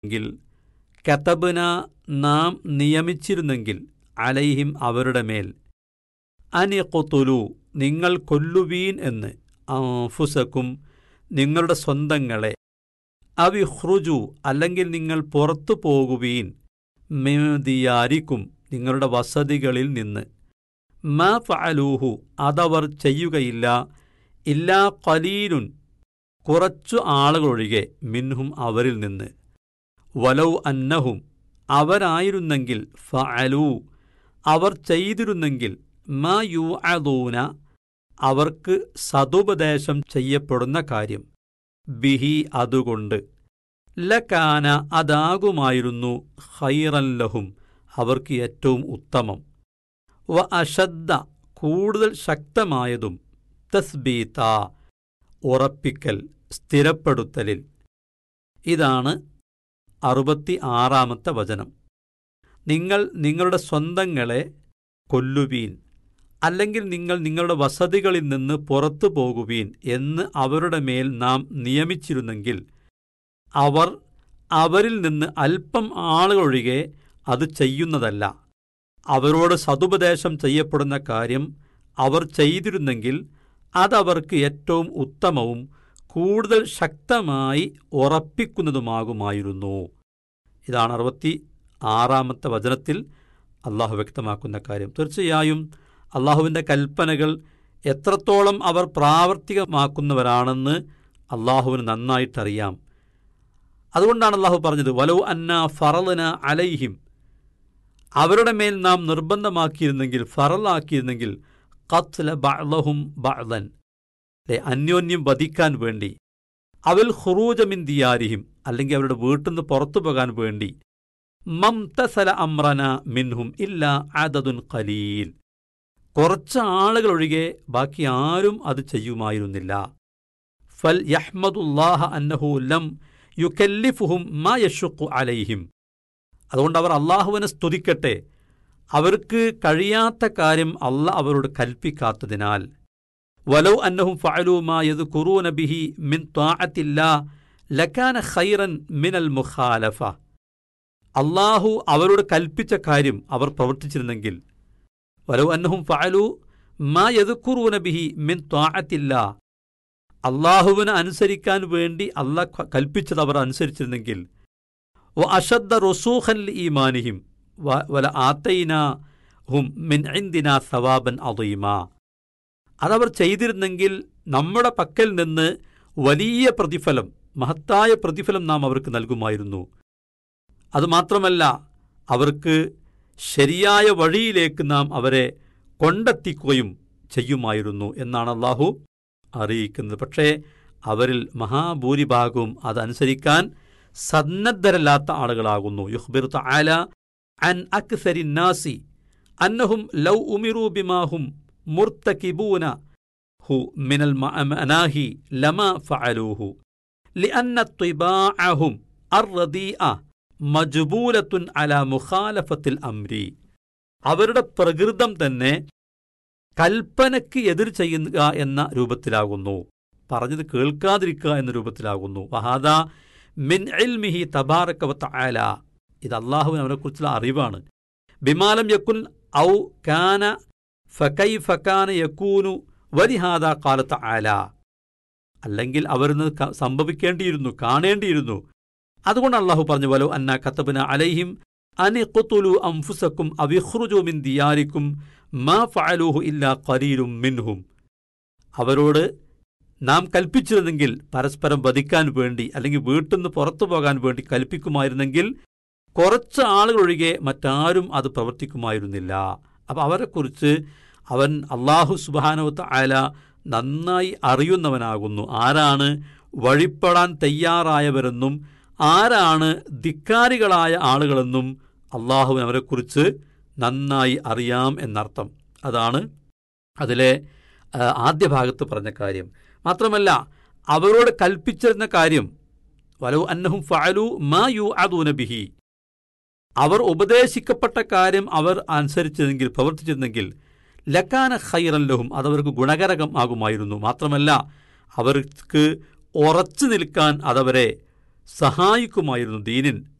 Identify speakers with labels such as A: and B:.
A: എങ്കിൽ കതബന നാം നിയമിച്ചിരുന്നെങ്കിൽ അലൈഹിം അവരുടെ മേൽ അനിഖുത്തുലു നിങ്ങൾ കൊല്ലുവീൻ എന്ന് അംഫുസക്കും നിങ്ങളുടെ സ്വന്തങ്ങളെ അവിഹ്റുജു അല്ലെങ്കിൽ നിങ്ങൾ പുറത്തു പോകുവീൻ മേദിയാരിക്കും നിങ്ങളുടെ വസതികളിൽ നിന്ന് മാ ഫഅലൂഹു അതവർ ചെയ്യുകയില്ല ഇല്ലാ കലീലുൻ കുറച്ചു ആളുകളൊഴികെ മിൻഹും അവരിൽ നിന്ന് വലൗ അന്നഹും അവരായിരുന്നെങ്കിൽ ഫഅലൂ അവർ ചെയ്തിരുന്നെങ്കിൽ മാ യു അദൂന അവർക്ക് സതുപദേശം ചെയ്യപ്പെടുന്ന കാര്യം ബിഹി അതുകൊണ്ട് ലക്കാന അതാകുമായിരുന്നു ഹൈറല്ലഹും അവർക്ക് ഏറ്റവും ഉത്തമം വ അശദ്ദ കൂടുതൽ ശക്തമായതും തസ്ബീത്ത ഉറപ്പിക്കൽ സ്ഥിരപ്പെടുത്തലിൽ ഇതാണ് അറുപത്തി ആറാമത്തെ വചനം നിങ്ങൾ നിങ്ങളുടെ സ്വന്തങ്ങളെ കൊല്ലുവീൻ അല്ലെങ്കിൽ നിങ്ങൾ നിങ്ങളുടെ വസതികളിൽ നിന്ന് പുറത്തു പോകുവീൻ എന്ന് അവരുടെ മേൽ നാം നിയമിച്ചിരുന്നെങ്കിൽ അവർ അവരിൽ നിന്ന് അല്പം ആളുകളൊഴികെ അത് ചെയ്യുന്നതല്ല അവരോട് സതുപദേശം ചെയ്യപ്പെടുന്ന കാര്യം അവർ ചെയ്തിരുന്നെങ്കിൽ അതവർക്ക് ഏറ്റവും ഉത്തമവും കൂടുതൽ ശക്തമായി ഉറപ്പിക്കുന്നതുമാകുമായിരുന്നു ഇതാണ് അറുപത്തി ആറാമത്തെ വചനത്തിൽ അള്ളാഹു വ്യക്തമാക്കുന്ന കാര്യം തീർച്ചയായും അള്ളാഹുവിൻ്റെ കൽപ്പനകൾ എത്രത്തോളം അവർ പ്രാവർത്തികമാക്കുന്നവരാണെന്ന് അള്ളാഹുവിന് നന്നായിട്ടറിയാം അതുകൊണ്ടാണ് അള്ളാഹു പറഞ്ഞത് വലോ അന്ന ഫറലന അലൈഹിം അവരുടെ മേൽ നാം നിർബന്ധമാക്കിയിരുന്നെങ്കിൽ ഫറലാക്കിയിരുന്നെങ്കിൽ കത്ല ബഅ്ലഹും ബഅ്ലൻ അല്ലെ അന്യോന്യം വധിക്കാൻ വേണ്ടി അവൽ ഖുറൂജമിൻ ദിയാരിഹിം അല്ലെങ്കിൽ അവരുടെ വീട്ടിൽ നിന്ന് പുറത്തു പോകാൻ വേണ്ടി മംതസല അമ്രന മിൻഹും ഇല്ല അദദുൻ ഖലീൽ കുറച്ച് ആളുകളൊഴികെ ബാക്കി ആരും അത് ചെയ്യുമായിരുന്നില്ല ഫൽ യഹ്മദുല്ലാഹ അന്നഹു ലം യുക്കല്ലിഫുഹും മാ യഷുഖു അലൈഹിം അതുകൊണ്ട് അവർ അള്ളാഹുവിനെ സ്തുതിക്കട്ടെ അവർക്ക് കഴിയാത്ത കാര്യം അല്ല അവരോട് കൽപ്പിക്കാത്തതിനാൽ വലൗ അന്നഹും ഫഅലൂ മാ യദ്കുറൂന ബിഹി മിൻ ത്വാഅത്തില്ലാ ലക്കാന ഖൈറൻ മിനൽ മുഖാലഫ അള്ളാഹു അവരോട് കൽപ്പിച്ച കാര്യം അവർ പ്രവർത്തിച്ചിരുന്നെങ്കിൽ വലൗ അന്നഹും ഫഅലൂ മാ യദ്കുറൂന ബിഹി മിൻ ത്വാഅത്തില്ലാ അള്ളാഹുവിനെ അനുസരിക്കാൻ വേണ്ടി അള്ളാഹ് കൽപ്പിച്ചത് അവർ അനുസരിച്ചിരുന്നെങ്കിൽ വ അഷദ്ദ റൊസൂഖൻ ഈമാനിഹിം വല ആത്തൈന ഹും മിൻ ഇന്ദിന സവാബൻ അദീമ അതവർ ചെയ്തിരുന്നെങ്കിൽ നമ്മുടെ പക്കൽ നിന്ന് വലിയ പ്രതിഫലം മഹത്തായ പ്രതിഫലം നാം അവർക്ക് നൽകുമായിരുന്നു അതുമാത്രമല്ല അവർക്ക് ശരിയായ വഴിയിലേക്ക് നാം അവരെ കൊണ്ടെത്തിക്കുകയും ചെയ്യുമായിരുന്നു എന്നാണ് അള്ളാഹു അറിയിക്കുന്നത് പക്ഷേ അവരിൽ മഹാഭൂരിഭാഗവും അതനുസരിക്കാൻ സന്നദ്ധരല്ലാത്ത ആളുകളാകുന്നു യുഹ്ബിർ തആല അൻ അക്സരി നാസി അന്നഹും ലൗ ഉമിറു ബിമാഹും മുർത്തകിബൂന ഹു മിനൽ മനാഹി ലമ ഫഅലൂഹു لأن طباعهم الرديئة മജ്ബൂലത്തുൻ അല മുഖാലഫത്തിൽ അംരി അവരുടെ പ്രകൃതം തന്നെ കൽപ്പനയ്ക്ക് എതിർ ചെയ്യുക എന്ന രൂപത്തിലാകുന്നു പറഞ്ഞത് കേൾക്കാതിരിക്കുക എന്ന രൂപത്തിലാകുന്നു വഹാദ മിൻ ഇൽമിഹി തബാറക്കവത്ത ആല ഇത് അള്ളാഹുവിന് അവനെക്കുറിച്ചുള്ള അറിവാണ് ബിമാലം യക്കുൻ ഔ കാന ഫക്കൈ ഫക്കാന യക്കൂനു വലിഹാദ കാലത്ത ആല അല്ലെങ്കിൽ അവരിന്ന് സംഭവിക്കേണ്ടിയിരുന്നു കാണേണ്ടിയിരുന്നു അതുകൊണ്ട് അള്ളാഹു പറഞ്ഞു വലോ അന്ന കത്തബന അലൈഹിം അനി ഖുത്തുലു അംഫുസക്കും അവിഹ്റുജു മിൻ ദിയാരിക്കും മാ ഫഅലൂഹു ഇല്ലാ ഖലീലും മിൻഹും അവരോട് നാം കൽപ്പിച്ചിരുന്നെങ്കിൽ പരസ്പരം വധിക്കാൻ വേണ്ടി അല്ലെങ്കിൽ വീട്ടിൽ നിന്ന് പുറത്തു പോകാൻ വേണ്ടി കൽപ്പിക്കുമായിരുന്നെങ്കിൽ കുറച്ച് ആളുകളൊഴികെ മറ്റാരും അത് പ്രവർത്തിക്കുമായിരുന്നില്ല അപ്പം അവരെക്കുറിച്ച് അവൻ അള്ളാഹു സുബാനവത്ത് ആല നന്നായി അറിയുന്നവനാകുന്നു ആരാണ് വഴിപ്പെടാൻ തയ്യാറായവരെന്നും ആരാണ് ധിക്കാരികളായ ആളുകളെന്നും അള്ളാഹുവിന് അവരെക്കുറിച്ച് നന്നായി അറിയാം എന്നർത്ഥം അതാണ് അതിലെ ആദ്യ ഭാഗത്ത് പറഞ്ഞ കാര്യം മാത്രമല്ല അവരോട് കൽപ്പിച്ചിരുന്ന കാര്യം വലോ അന്നഹും ഫഅലു മാ യു ബിഹി അവർ ഉപദേശിക്കപ്പെട്ട കാര്യം അവർ അനുസരിച്ചതെങ്കിൽ പ്രവർത്തിച്ചിരുന്നെങ്കിൽ ലക്കാന ഖൈറല്ലഹും അതവർക്ക് ഗുണകരകം ആകുമായിരുന്നു മാത്രമല്ല അവർക്ക് ഉറച്ചു നിൽക്കാൻ അതവരെ സഹായിക്കുമായിരുന്നു ദീനിൻ